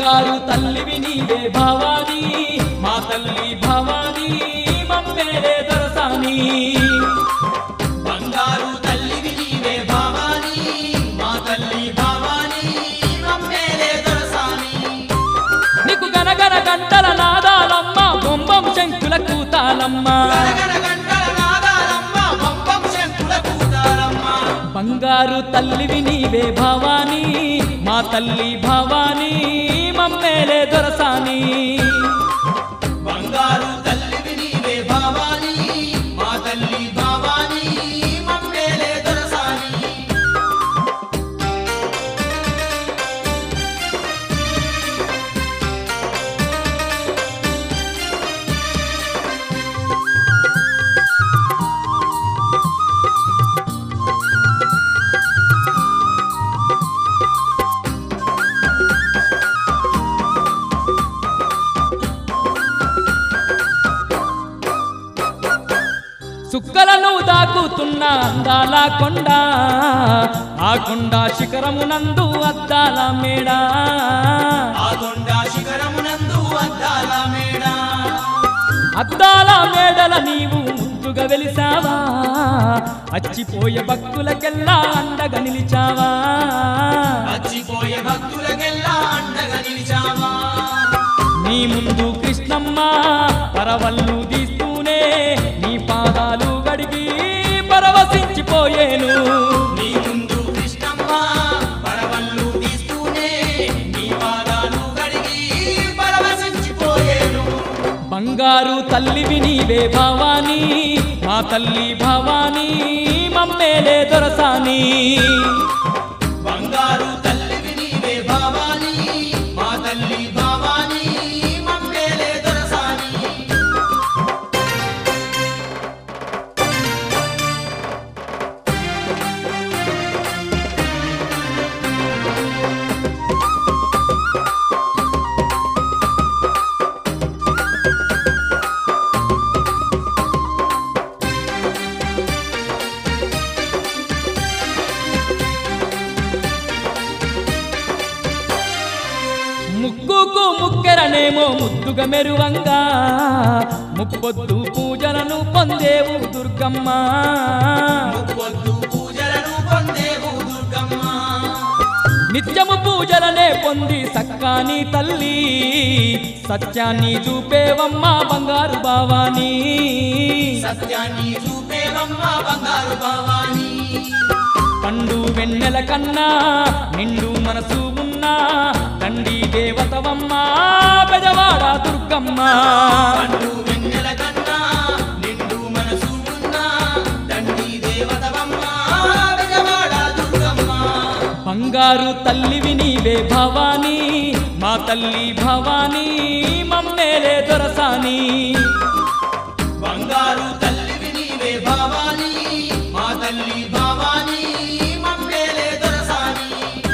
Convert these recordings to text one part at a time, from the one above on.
బంగారు తల్లివి నీవే భవానీ మా తల్లి భవానీ మమ్మేలే దొరసాని బంగారు తల్లివి నీవే భవానీ మా తల్లి భవానీ మమ్మేలే దొరసాని నీకు గనగన గంటల నాదాలమ్మ బొంబం శంకుల కూతాలమ్మ గరగర గంటల నాదాలమ్మ పంపం శంకుల కూతారమ్మ బంగారు తల్లివి నీవే భవానీ మా తల్లి భవానీ మమ్మేలే దొరసాని బంగారు తల్లివి నీవే భవానీ మా తల్లి భవానీ మమ్మేలే దొరసాని సుక్కలను దాకుతున్న అందాల కొండ ఆ కొండ శిఖరమునందు అద్దాల మేడా ఆ కొండ శిఖరమునందు అద్దాల మేడ అద్దాల మేడల నీవు ముద్దుగా వెలిసావా అచ్చిపోయే భక్తులకెల్లా అండగా నిలిచావా వచ్చిపోయే భక్తులకెల్లా అండగా నిలిచావా నీ ముందు కృష్ణమ్మ పరవళ్ళు తీస్తూనే నీ పాదాలు గడిగి పరవశించిపోయేను నీ ముందు కృష్ణమ్మ పరవళ్ళు తీస్తూనే నీ పాదాలు కడిగి పరవశించిపోయేను బంగారు తల్లివి నీవే భవానీ మా తల్లి భవానీ మమ్మేలే దొరసాని బంగారు తల్లివి నీవే భవానీ మా తల్లి భవానీ మమ్మేలే దొరసాని ముక్కుకు ముక్కెరనేమో ముద్దుగా మెరువంగా ముప్పొద్దు పూజలను పొందేవు దుర్గమ్మ పొద్దు పూజలను పొందేవు దుర్గమ్మ నిత్యము పూజలనే పొంది సక్కాని తల్లి సత్యాన్ని చూపేవమ్మ బంగారు భావాని సత్యాన్ని చూపేవమ్మ బంగారు భవానీ పండు వెన్నెల కన్నా నిండు మనసు ఉన్నా తండ్రి దేవతవమ్మ పెదవాడ దుర్గమ్మ పండు వెన్నెల కన్నా నిండు మనసు ఉన్న దండి దేవతవమ్మ బెజవాడ దుర్గమ్మ బంగారు తల్లివి నీవే భవానీ మా తల్లి భవానీ మమ్మేలే దొరసాని బంగారు తల్లివి నీవే భవానీ మా తల్లి భవానీ మమ్మేలే దొరసాని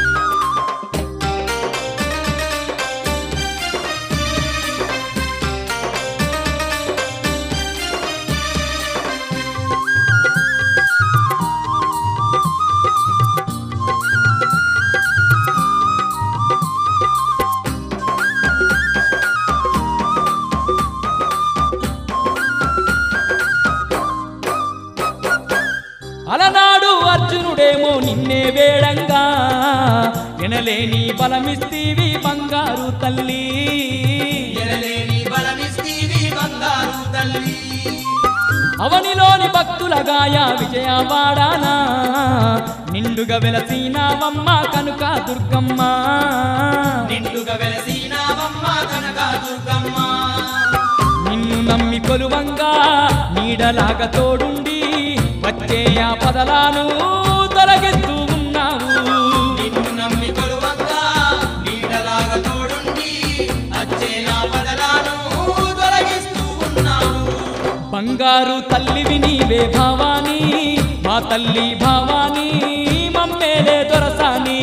అలనాడు అర్జునుడేమో నిన్నే వేడంగా ఎనలేని బలమిస్తీవి బంగారు తల్లి ఎనలేని బలమిస్తీవి బంగారు తల్లి అవనిలోని భక్తుల గాయ విజయవాడానా నిండుగా వెలసీనావమ్మ కనుక దుర్గమ్మ నిండుగా వెలసినావమ్మ కనక దుర్గమ్మ నిన్ను నమ్మి కొలువంగా నీడలాగా తోడుండి వచ్చే ఆ పదలాను తొలగిస్తూ ఉన్నావు నిన్ను నమ్మి కొలువంగా నీడలాగా తోడుండి అచ్చే నా బదలాను తొలగిస్తూ ఉన్నావు బంగారు తల్లివి నీవే భవానీ మా తల్లి భవానీ మమ్మేలే దొరసాని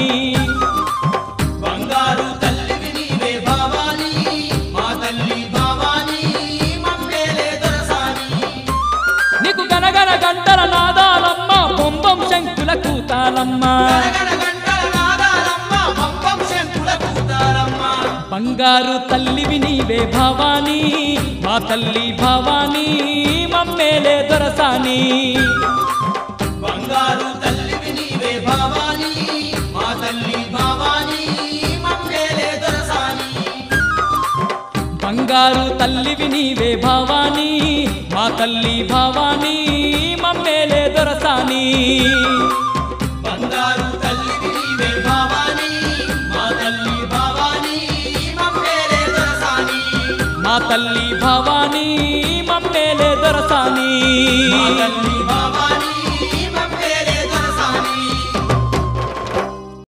బంగారు తల్లివి నీవే భవానీ మా తల్లి భవానీ మమ్మేలే దొరసాని నీకు గనగన గంటల నాదాలమ్మ బొంబం శంకుల కూతాలమ్మ గణగణ గంటల నాదాలమ్మ పంపం శంకుల కూతారమ్మ బంగారు తల్లివి నీవే భవానీ మా తల్లి భవానీ మమ్మేలే దొరసాని బంగారు తల్లివి నీవే భవానీ మా తల్లి భవానీ మమ్మేలే దొరసాని బంగారు తల్లివి నీవే భవానీ మా తల్లి భవానీ మమ్మేలే దొరసాని బంగారు తల్లివి నీవే భవానీ మా తల్లి భవానీ మమ్మేలే దొరసాని మా తల్లి భవానీ మమ్మేలే దొరసాని మా తల్లి